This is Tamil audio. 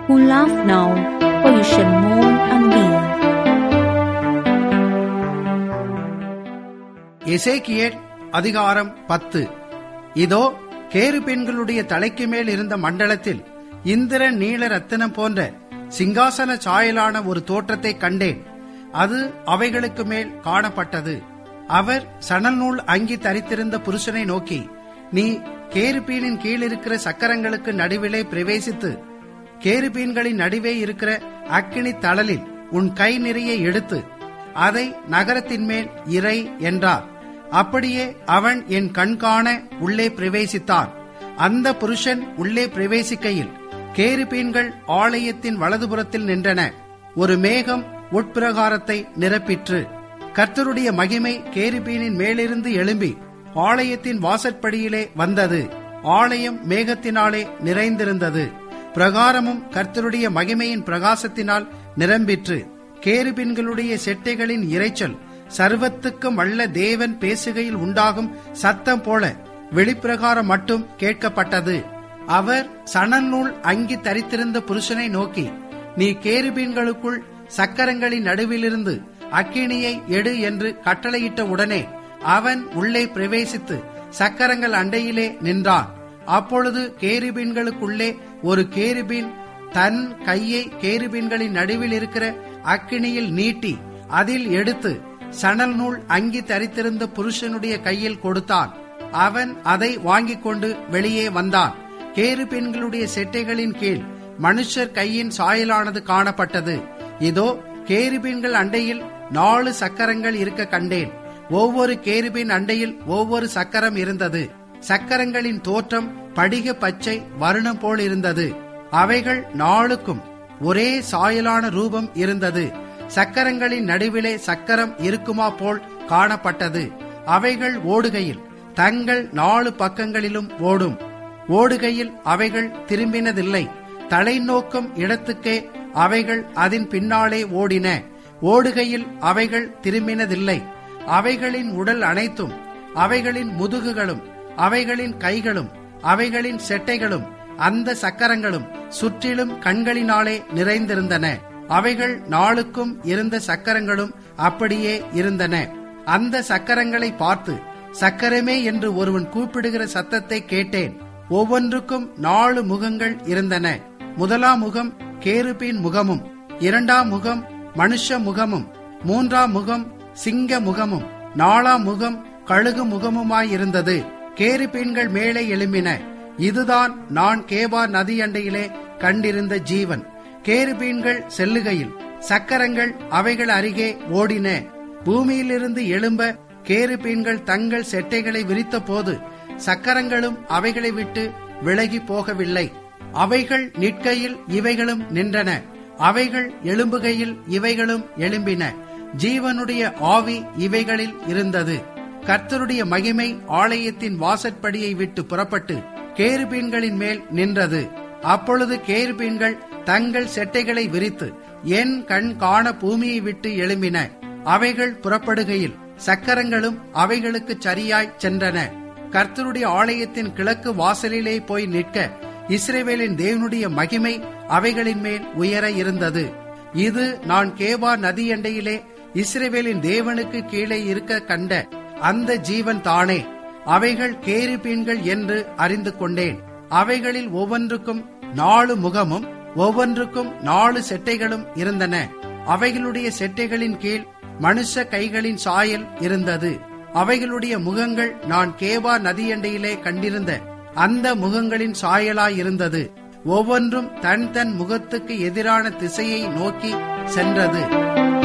who laugh now, for you shall mourn and weep. எசேக்கியேல் அதிகாரம் பத்து இதோ கேருபெண்களுடைய தலைக்கு மேல் இருந்த மண்டலத்தில் இந்திர நீல ரத்தினம் போன்ற சிங்காசன சாயலான ஒரு தோற்றத்தை கண்டேன் அது அவைகளுக்கு மேல் காணப்பட்டது அவர் சணல் நூல் அங்கி தரித்திருந்த புருஷனை நோக்கி நீ கேருபீனின் கீழ் இருக்கிற சக்கரங்களுக்கு நடுவிலே பிரவேசித்து கேருபீன்களின் நடுவே இருக்கிற அக்கினி தளலில் உன் கை நிறைய எடுத்து அதை நகரத்தின் மேல் இறை என்றார் அப்படியே அவன் என் கண்காண உள்ளே பிரவேசித்தான் அந்த புருஷன் உள்ளே பிரவேசிக்கையில் கேருபீன்கள் ஆலயத்தின் வலதுபுறத்தில் நின்றன ஒரு மேகம் உட்பிரகாரத்தை நிரப்பிற்று கர்த்தருடைய மகிமை கேருபீனின் மேலிருந்து எழும்பி ஆலயத்தின் வாசற்படியிலே வந்தது ஆலயம் மேகத்தினாலே நிறைந்திருந்தது பிரகாரமும் கர்த்தருடைய மகிமையின் பிரகாசத்தினால் நிரம்பிற்று கேருபின்களுடைய செட்டைகளின் இரைச்சல் சர்வத்துக்கும் வல்ல தேவன் பேசுகையில் உண்டாகும் சத்தம் போல வெளிப்பிரகாரம் மட்டும் கேட்கப்பட்டது அவர் சணல் நூல் அங்கி தரித்திருந்த புருஷனை நோக்கி நீ கேருபீன்களுக்குள் சக்கரங்களின் நடுவிலிருந்து அக்கினியை எடு என்று கட்டளையிட்ட உடனே அவன் உள்ளே பிரவேசித்து சக்கரங்கள் அண்டையிலே நின்றான் அப்பொழுது கேருபீன்களுக்குள்ளே ஒரு கேருபீன் தன் கையை கேருபீன்களின் நடுவில் இருக்கிற அக்கினியில் நீட்டி அதில் எடுத்து சணல் நூல் அங்கி தரித்திருந்த புருஷனுடைய கையில் கொடுத்தான் அவன் அதை வாங்கிக் கொண்டு வெளியே வந்தான் கேருபீன்களுடைய செட்டைகளின் கீழ் மனுஷர் கையின் சாயலானது காணப்பட்டது இதோ கேருபீன்கள் அண்டையில் நாலு சக்கரங்கள் இருக்க கண்டேன் ஒவ்வொரு கேருபின் அண்டையில் ஒவ்வொரு சக்கரம் இருந்தது சக்கரங்களின் தோற்றம் படிக பச்சை வருணம் போல் இருந்தது அவைகள் நாளுக்கும் ஒரே சாயலான ரூபம் இருந்தது சக்கரங்களின் நடுவிலே சக்கரம் இருக்குமா போல் காணப்பட்டது அவைகள் ஓடுகையில் தங்கள் நாலு பக்கங்களிலும் ஓடும் ஓடுகையில் அவைகள் திரும்பினதில்லை தலை நோக்கும் இடத்துக்கே அவைகள் அதன் பின்னாலே ஓடின ஓடுகையில் அவைகள் திரும்பினதில்லை அவைகளின் உடல் அனைத்தும் அவைகளின் முதுகுகளும் அவைகளின் கைகளும் அவைகளின் செட்டைகளும் அந்த சக்கரங்களும் சுற்றிலும் கண்களினாலே நிறைந்திருந்தன அவைகள் நாளுக்கும் இருந்த சக்கரங்களும் அப்படியே இருந்தன அந்த சக்கரங்களை பார்த்து சக்கரமே என்று ஒருவன் கூப்பிடுகிற சத்தத்தை கேட்டேன் ஒவ்வொன்றுக்கும் நாலு முகங்கள் இருந்தன முதலாம் முகம் கேருபின் முகமும் இரண்டாம் முகம் மனுஷ முகமும் மூன்றாம் முகம் சிங்க முகமும் நாலாம் முகம் கழுகு முகமுமாயிருந்தது கேருபீன்கள் மேலே எழும்பின இதுதான் நான் கேபா நதி அண்டையிலே கண்டிருந்த ஜீவன் கேருபீன்கள் செல்லுகையில் சக்கரங்கள் அவைகள் அருகே ஓடின பூமியிலிருந்து எழும்ப கேருபீன்கள் தங்கள் செட்டைகளை விரித்த போது சக்கரங்களும் அவைகளை விட்டு விலகி போகவில்லை அவைகள் நிற்கையில் இவைகளும் நின்றன அவைகள் எழும்புகையில் இவைகளும் எழும்பின ஜீவனுடைய ஆவி இவைகளில் இருந்தது கர்த்தருடைய மகிமை ஆலயத்தின் வாசற்படியை விட்டு புறப்பட்டு கேருபீன்களின் மேல் நின்றது அப்பொழுது கேருபீன்கள் தங்கள் செட்டைகளை விரித்து என் கண் காண பூமியை விட்டு எழும்பின அவைகள் புறப்படுகையில் சக்கரங்களும் அவைகளுக்கு சரியாய் சென்றன கர்த்தருடைய ஆலயத்தின் கிழக்கு வாசலிலே போய் நிற்க இஸ்ரேவேலின் தேவனுடைய மகிமை அவைகளின் மேல் உயர இருந்தது இது நான் கேபா நதி எண்டையிலே இஸ்ரேவேலின் தேவனுக்கு கீழே இருக்க கண்ட அந்த ஜீவன் தானே அவைகள் கேருபீன்கள் என்று அறிந்து கொண்டேன் அவைகளில் ஒவ்வொன்றுக்கும் நாலு முகமும் ஒவ்வொன்றுக்கும் நாலு செட்டைகளும் இருந்தன அவைகளுடைய செட்டைகளின் கீழ் மனுஷ கைகளின் சாயல் இருந்தது அவைகளுடைய முகங்கள் நான் கேபா நதியண்டையிலே கண்டிருந்த அந்த முகங்களின் சாயலாயிருந்தது ஒவ்வொன்றும் தன் தன் முகத்துக்கு எதிரான திசையை நோக்கி சென்றது